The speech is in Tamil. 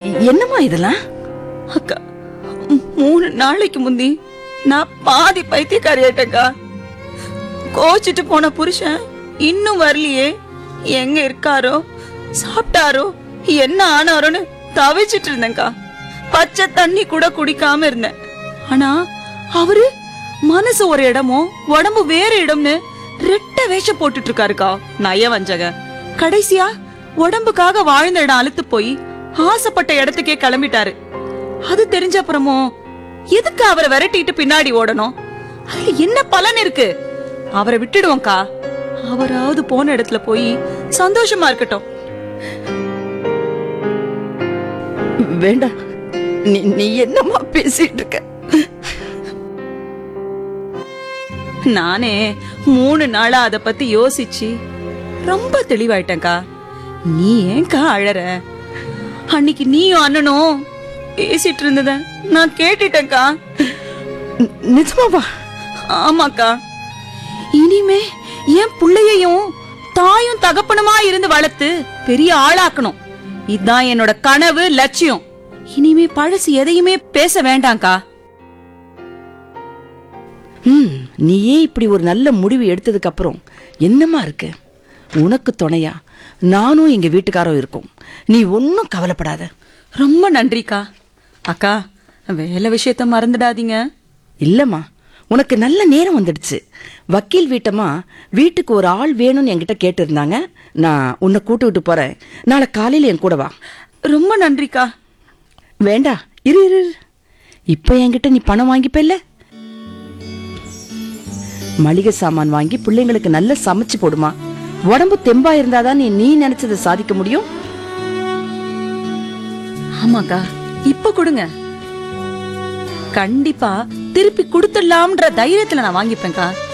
என்னம்மா இதெல்லாம் அக்கா ம், மூணு நாளைக்கு முந்தி நான் பாதி பைத்தியக்காரி ஆயிட்டேக்கா கோச்சிட்டு போன புருஷன் இன்னும் வரலையே எங்க இருக்காரோ சாப்பிட்டாரோ என்ன ஆனாரோன்னு தவிச்சிட்டு இருந்தேன்க்கா பச்சை தண்ணி கூட குடிக்காம இருந்தேன் ஆனா அவரு மனசு ஒரு இடமோ உடம்பு வேற இடம்னு ரெட்ட வேஷம் போட்டுட்டு இருக்காருக்கா நய வஞ்சக கடைசியா உடம்புக்காக வாழ்ந்த இடம் அழுத்து போய் ஆசைப்பட்ட இடத்துக்கே கிளம்பிட்டாரு அது தெரிஞ்ச அப்புறமோ எதுக்கு அவரை விரட்டிட்டு பின்னாடி ஓடணும் அதுல என்ன பலன் இருக்கு அவரை விட்டுடுவோம்க்கா அவராவது போன இடத்துல போய் சந்தோஷமா இருக்கட்டும் வேண்டாம் நீ நீ என்னம்மா பேசிட்டு இருக்க நானே மூணு நாளா அத பத்தி யோசிச்சு ரொம்ப தெளிவாயிட்டேன்க்கா நீ ஏன்க்கா அழற அன்னைக்கு நீயும் அண்ணனும் பேசிட்டு இருந்தத நான் கேட்டுட்டேன்க்கா நி- நிஜமாவா ஆமாக்கா இனிமே என் புள்ளையையும் தாயும் தகப்பனுமா இருந்து வளர்த்து பெரிய ஆளாக்கணும் இதான் என்னோட கனவு லட்சியம் இனிமே பழசு எதையுமே பேச வேண்டாம்க்கா ம் நீயே இப்படி ஒரு நல்ல முடிவு எடுத்ததுக்கு அப்புறம் என்னம்மா இருக்கு உனக்கு துணையா நானும் எங்க வீட்டுக்காரரும் இருக்கோம் நீ ஒன்னும் கவலைப்படாத ரொம்ப நன்றிக்கா அக்கா வேலை விஷயத்த மறந்துடாதீங்க இல்லம்மா உனக்கு நல்ல நேரம் வந்துடுச்சு வக்கீல் வீட்டம்மா வீட்டுக்கு ஒரு ஆள் வேணும்னு என்கிட்ட கேட்டிருந்தாங்க நான் உன்னை கூட்டுக்கிட்டு போறேன் நாளை காலையில என் கூட வா ரொம்ப நன்றிக்கா வேண்டா இரு இரு இரு. இப்ப என்கிட்ட நீ பணம் வாங்கிப்பல்ல மளிகை சாமான் வாங்கி பிள்ளைங்களுக்கு நல்ல சமைச்சு போடுமா உடம்பு தெம்பா இருந்தாதான் நீ நீ நினைச்சதை சாதிக்க முடியும் ஆமாக்கா இப்ப கொடுங்க கண்டிப்பா திருப்பி கொடுத்துடலாம்ன்ற தைரியத்துல நான் வாங்கிப்பேன்க்கா